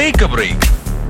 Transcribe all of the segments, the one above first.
take a break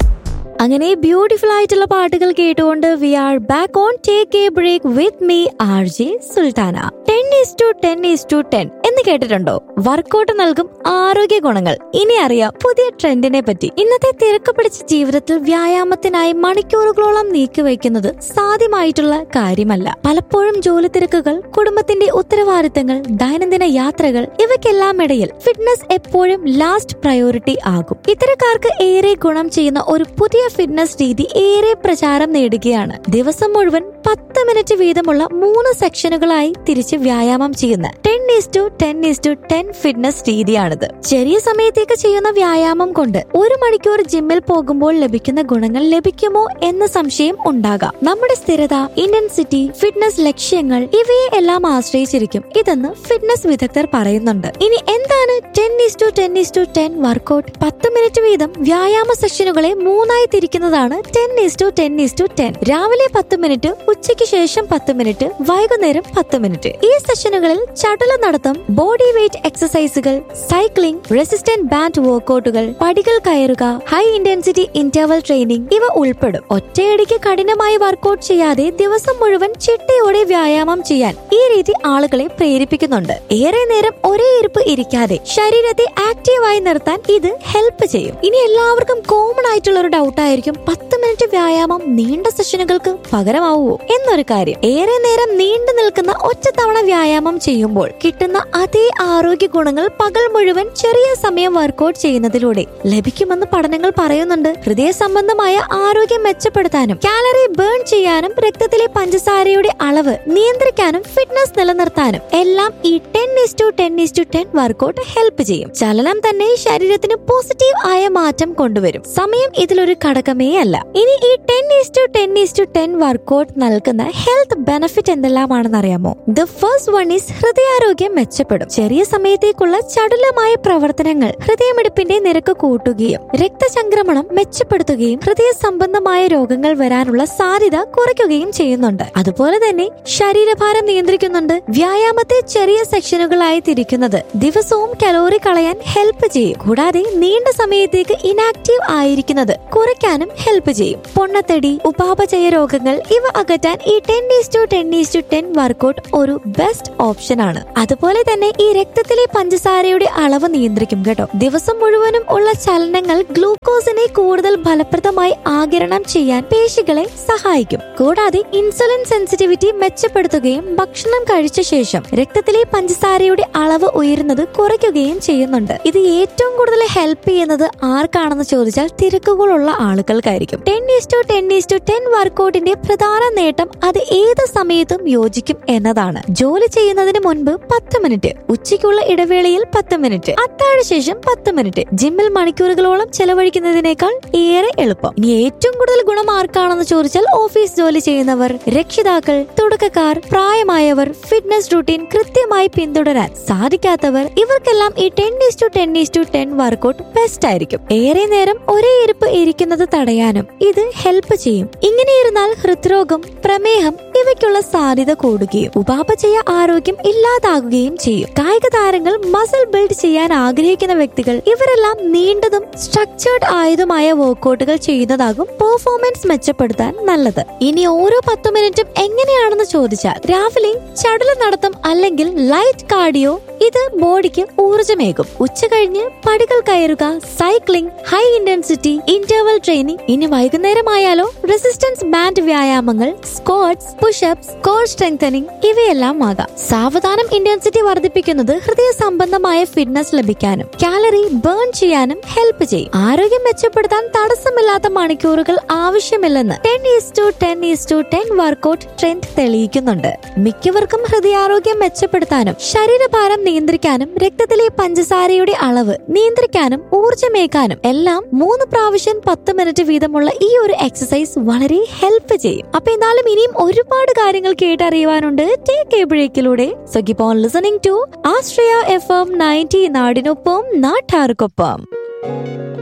അങ്ങനെ beautiful ആയിട്ടുള്ള പാട്ടുകൾ കേട്ടുകൊണ്ട് we are back on take a break with me R J Sultana ten is to ten is to ten എന്ന് കേട്ടിട്ടുണ്ടോ workout നൽകും ആരോഗ്യ ഗുണങ്ങൾ ഇനി അറിയാം പുതിയ ട്രെൻഡിനെ പറ്റി ഇന്നത്തെ തിരക്ക് പിടിച്ച ജീവിതത്തിൽ വ്യായാമത്തിനായി മണിക്കൂറുകളോളം നീക്കിവയ്ക്കുന്നത് സാധ്യമായിട്ടുള്ള കാര്യമല്ല പലപ്പോഴും ജോലി തിരക്കുകൾ കുടുംബത്തിന്റെ ഉത്തരവാദിത്തങ്ങൾ ദൈനംദിന യാത്രകൾ ഇവയ്ക്കെല്ലാം ഇടയിൽ ഫിറ്റ്നസ് എപ്പോഴും ലാസ്റ്റ് പ്രയോറിറ്റി ആകും ഇത്തരക്കാർക്ക് ഏറെ ഗുണം ചെയ്യുന്ന ഒരു പുതിയ ഫിറ്റ്നസ് രീതി ഏറെ പ്രചാരം നേടുകയാണ് ദിവസം മുഴുവൻ പത്ത് മിനിറ്റ് വീതമുള്ള മൂന്ന് സെക്ഷനുകളായി തിരിച്ച് വ്യായാമം ചെയ്യുന്ന ten is to ten is to ten fitness രീതിയാണിത് ചെറിയ സമയത്തേക്ക് ചെയ്യുന്ന വ്യായാമം കൊണ്ട് ഒരു മണിക്കൂർ ജിമ്മിൽ പോകുമ്പോൾ ലഭിക്കുന്ന ഗുണങ്ങൾ ലഭിക്കുമോ എന്ന സംശയം ഉണ്ടാകാം നമ്മുടെ സ്ഥിരത ഇന്റൻസിറ്റി ഫിറ്റ്നസ് ലക്ഷ്യങ്ങൾ ഇവയെ എല്ലാം ആശ്രയിച്ചിരിക്കും ഇതെന്ന് ഫിറ്റ്നസ് വിദഗ്ധർ പറയുന്നുണ്ട് ഇനി എന്താണ് ten is to ten is to ten workout പത്ത് മിനിറ്റ് വീതം വ്യായാമ സെഷനുകളെ മൂന്നായി തിരിക്കുന്നതാണ് ten is to ten is to ten രാവിലെ പത്ത് മിനിറ്റ് ഉച്ചയ്ക്ക് ശേഷം പത്ത് മിനിറ്റ് വൈകുന്നേരം പത്ത് മിനിറ്റ് ഈ സെഷനുകളിൽ ചടുല നടത്തം ബോഡി വെയിറ്റ് എക്സസൈസുകൾ സൈക്ലിംഗ് റെസിസ്റ്റന്റ് ബാൻഡ് വർക്കൗട്ടുകൾ പടികൾ കയറുക ഹൈ ഇന്റൻസിറ്റി ഇന്റർവൽ ട്രെയിനിങ് ഇവ ഉൾപ്പെടും ഒറ്റയടിക്ക് കഠിനമായി വർക്കൗട്ട് ചെയ്യാതെ ദിവസം മുഴുവൻ ചിട്ടയോടെ വ്യായാമം ചെയ്യാൻ ഈ രീതി ആളുകളെ പ്രേരിപ്പിക്കുന്നുണ്ട് ഏറെ നേരം ഒരേ ഇരിപ്പ് ഇരിക്കാതെ ശരീരത്തെ ആക്റ്റീവായി നിർത്താൻ ഇത് ഹെൽപ്പ് ചെയ്യും ഇനി എല്ലാവർക്കും കോമൺ ആയിട്ടുള്ള ഒരു ഡൗട്ട് ആയിരിക്കും പത്ത് മിനിറ്റ് വ്യായാമം നീണ്ട സെഷനുകൾക്ക് പകരമാവുമോ എന്നൊരു കാര്യം ഏറെ നേരം നീണ്ടു നിൽക്കുന്ന ഒറ്റത്തവണ വ്യായാമം ചെയ്യുമ്പോൾ കിട്ടുന്ന അതേ ആരോഗ്യ ഗുണങ്ങൾ പകൽ മുഴുവൻ ചെറിയ സമയം വർക്കൗട്ട് ചെയ്യുന്നതിലൂടെ ലഭിക്കുമെന്ന് പഠനങ്ങൾ പറയുന്നുണ്ട് ഹൃദയ സംബന്ധമായ ആരോഗ്യം മെച്ചപ്പെടുത്താനും കാലറി ബേൺ ചെയ്യാനും രക്തത്തിലെ പഞ്ചസാരയുടെ അളവ് നിയന്ത്രിക്കാനും ഫിറ്റ്നസ് നിലനിർത്താനും എല്ലാം ഈ ten is to ten is to ten workout help ചെയ്യും ചലനം തന്നെ ശരീരത്തിന് പോസിറ്റീവ് ആയ മാറ്റം കൊണ്ടുവരും സമയം ഇതിലൊരു ഘടകമേ അല്ല ഇനി ഈ ten is to ten is to ten workout നൽകുന്ന ഹെൽത്ത് ബെനിഫിറ്റ് എന്തെല്ലാമാണെന്ന് അറിയാമോ ദ ഫസ്റ്റ് വൺ ഈസ് ഹൃദയാരോഗ്യം മെച്ചപ്പെടും ചെറിയ സമയത്തേക്കുള്ള ചടുലമായ പ്രവർത്തനങ്ങൾ ഹൃദയമിടിപ്പിന്റെ നിരക്ക് കൂട്ടുകയും രക്തചംക്രമണം മെച്ചപ്പെടുത്തുകയും ഹൃദയ സംബന്ധമായ രോഗങ്ങൾ വരാനുള്ള സാധ്യത കുറയ്ക്കുകയും ചെയ്യുന്നുണ്ട് അതുപോലെ തന്നെ ശരീരഭാരം നിയന്ത്രിക്കുന്നുണ്ട് വ്യായാമത്തെ ചെറിയ സെക്ഷനുകളായി തിരിക്കുന്നത് ദിവസവും കലോറി കളയാൻ ഹെൽപ്പ് ചെയ്യും കൂടാതെ നീണ്ട സമയത്തേക്ക് ഇനാക്റ്റീവ് ആയിരിക്കുന്നത് കുറയ്ക്കാനും ഹെൽപ്പ് ചെയ്യും പൊണ്ണത്തടി ഉപാപചയ രോഗങ്ങൾ ഇവ അകറ്റാൻ ഈ ten days to ten days to ten workout ഒരു ബെസ്റ്റ് ഓപ്ഷൻ ആണ് അതുപോലെ തന്നെ ഈ രക്തത്തിലെ പഞ്ചസാരയുടെ അളവ് നിയന്ത്രിക്കും കേട്ടോ ദിവസം മുഴുവനും ഉള്ള ചലനങ്ങൾ ഗ്ലൂക്കോസിനെ കൂടുതൽ ഫലപ്രദമായി ആകിരണം ചെയ്യാൻ പേശികളെ സഹായിക്കും കൂടാതെ ഇൻസുലിൻ സെൻസിറ്റിവിറ്റി മെച്ചപ്പെടുത്തുകയും ഭക്ഷണം കഴിച്ച ശേഷം രക്തത്തിലെ പഞ്ചസാരയുടെ അളവ് ഉയരുന്നത് കുറയ്ക്കുകയും ചെയ്യുന്നുണ്ട് ഇത് ഏറ്റവും കൂടുതൽ ഹെൽപ്പ് ചെയ്യുന്നത് ആർക്കാണെന്ന് ചോദിച്ചാൽ തിരക്കുകളുള്ള ആളുകൾക്കായിരിക്കും ten is to ten is to ten വർക്കൗട്ടിന്റെ പ്രധാന നേട്ടം അത് ഏത് സമയത്തും യോജിക്കും എന്നതാണ് ജോലി ചെയ്യുന്നതിന് മുൻപ് പത്ത് മിനിറ്റ് ഉച്ചയ്ക്കുള്ള ഇടവേളയിൽ പത്ത് മിനിറ്റ് അത്താഴ ശേഷം പത്ത് മിനിറ്റ് ജിമ്മിൽ മണിക്കൂറുകളോളം ചെലവഴിക്കുന്നതിനേക്കാൾ ഏറെ എളുപ്പം ഇനി ഏറ്റവും കൂടുതൽ ഗുണം ആർക്കാണെന്ന് ചോദിച്ചാൽ ഓഫീസ് ജോലി ചെയ്യുന്നവർ രക്ഷിതാക്കൾ തുടക്കക്കാർ പ്രായമായവർ ഫിറ്റ്നസ് റൂട്ടീൻ കൃത്യമായി പിന്തുടരാൻ സാധിക്കാത്തവർ ഇവർക്കെല്ലാം ഈ ten is to ten is to ten workout best ആയിരിക്കും ഏറെ നേരം ഒരേ ഇരിപ്പ് ഇരിക്കുന്നത് തടയാനും ഇത് ഹെൽപ്പ് ചെയ്യും ഇങ്ങനെ ഇരുന്നാൽ ഹൃദ്രോഗം പ്രമേഹം ഇവയ്ക്കുള്ള സാധ്യത കൂടുകയും ഉപാപചയ ആരോഗ്യം ഇല്ലാതാകുകയും ചെയ്യും കായിക താരങ്ങൾ മസിൽ ബിൽഡ് ചെയ്യാൻ ആഗ്രഹിക്കുന്ന വ്യക്തികൾ ഇവരെല്ലാം നീണ്ടതും സ്ട്രക്ചേർഡ് ആയതുമായ വർക്കൗട്ടുകൾ ചെയ്യുന്നതാകും പെർഫോമൻസ് മെച്ചപ്പെടുത്താൻ നല്ലത് ഇനി ഓരോ പത്ത് മിനിറ്റും എങ്ങനെയാണെന്ന് ചോദിച്ചാൽ രാവിലെ ചടുല നടത്തം അല്ലെങ്കിൽ ലൈറ്റ് കാർഡിയോ ഇത് ബോഡിക്ക് ഊർജമേകും ഉച്ച കഴിഞ്ഞ് പടികൾ കയറുക cycling high intensity interval training ഇനി വൈകുന്നേരമായാലോ റെസിസ്റ്റൻസ് ബാൻഡ് വ്യായാമങ്ങൾ സ്ക്വാട്സ് പുഷപ്സ് കോർ സ്ട്രെങ്തനിങ് ഇവയെല്ലാം ആകാം സാവധാനം ഇന്റൻസിറ്റി വർദ്ധിപ്പിക്കുന്നത് ഹൃദയ സംബന്ധമായ ഫിറ്റ്നസ് ലഭിക്കാനും കാലറി ബേൺ ചെയ്യാനും ഹെൽപ്പ് ചെയ്യും ആരോഗ്യം മെച്ചപ്പെടുത്താൻ തടസ്സമില്ലാത്ത മണിക്കൂറുകൾ ആവശ്യമില്ലെന്ന് ten is to ten is to ten workout trend തെളിയിക്കുന്നുണ്ട് മിക്കവർക്കും ഹൃദയാരോഗ്യം മെച്ചപ്പെടുത്താനും ശരീരഭാരം നിയന്ത്രിക്കാനും രക്തത്തിലെ പഞ്ചസാരയുടെ അളവ് നിയന്ത്രിക്കാനും ഊർജ്ജമേക്കാനും എല്ലാം മൂന്ന് പ്രാവശ്യം പത്ത് മിനിറ്റ് വീതമുള്ള ഈ ഒരു എക്സസൈസ് വളരെ ഹെൽപ്പ് ചെയ്യും അപ്പൊ എന്നാലും ഇനിയും ഒരുപാട് കാര്യങ്ങൾ കേട്ടറിയുവാനുണ്ട് ടേക്ക് എ ബ്രേക്കിലൂടെ so keep on listening to Astria FM ninety നയൻറ്റി നാടിനൊപ്പം നാട്ടാർക്കൊപ്പം